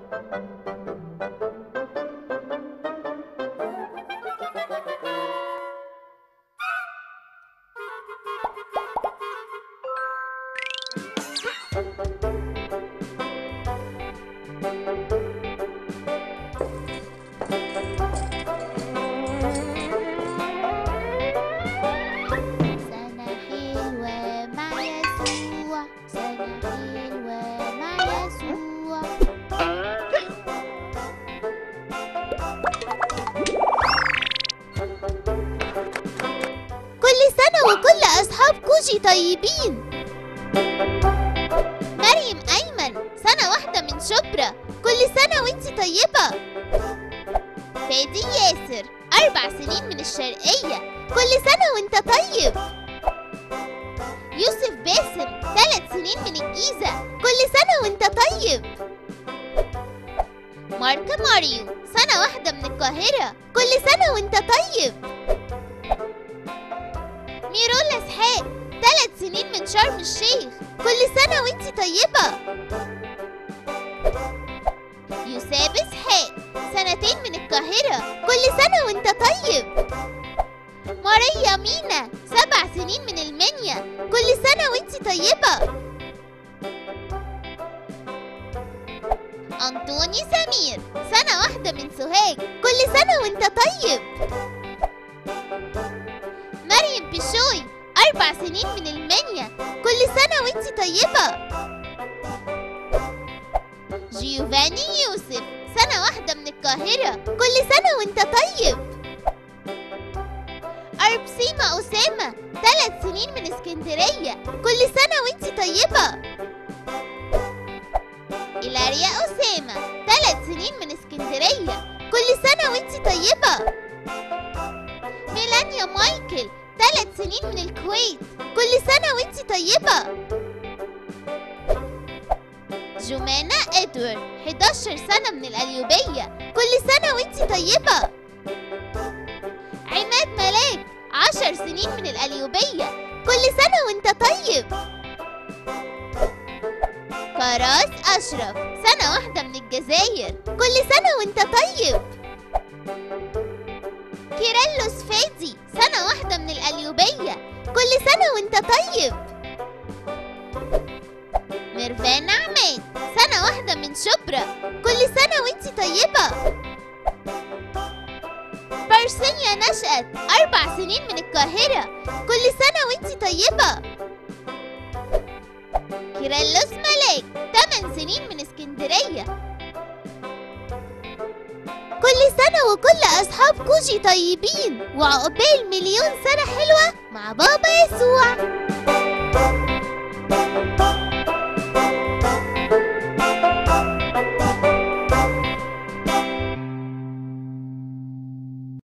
سنة حلوة مع يسوع سنة حلوة مع يسوع كل سنة وكل أصحاب كوجي طيبين مريم أيمن سنة واحدة من شبرا كل سنة وانتي طيبة فادي ياسر أربع سنين من الشرقية كل سنة وانت طيب يوسف باسم ثلاث سنين من الجيزة كل سنة وانت طيب مارك ماريو سنة واحدة من القاهرة كل سنة وانت طيب ميرولا اسحاق ثلاث سنين من شرم الشيخ كل سنة وانت طيبة يساب اسحاق سنتين من القاهرة كل سنة وانت طيب ماريا مينا سبع سنين من المنيا كل سنة وانت طيبة أنطوني سمير سنة واحدة من سوهاج كل سنة وانت طيب مريم بشوي أربع سنين من المنيا كل سنة وانت طيبة جيوفاني يوسف سنة واحدة من القاهرة كل سنة وانت طيب أربسيما أسامة ثلاث سنين من اسكندرية كل سنة وانت طيبة إلاريا أسامة ثلاث سنين من اسكندرية كل سنة وانت طيبة ميلانيا مايكل ثلاث سنين من الكويت كل سنة وانت طيبة جمانة إدوارد 11 سنة من القليوبية كل سنة وانت طيبة عماد ملاك عشر سنين من القليوبية كل سنة وانت طيب فراس أشرف سنة واحدة من الجزائر كل سنة وانت طيب كيرلس فادي سنة واحدة من القليوبية كل سنة وانت طيب ميرفان عماد سنة واحدة من شبرا كل سنة وانت طيبة بارسينيا نشأت أربع سنين من القاهرة كل سنة وانت طيبة كيرلس ملاك تمن سنين من اسكندرية كل سنة وكل أصحاب كوجي طيبين وعقبال مليون سنة حلوة مع بابا يسوع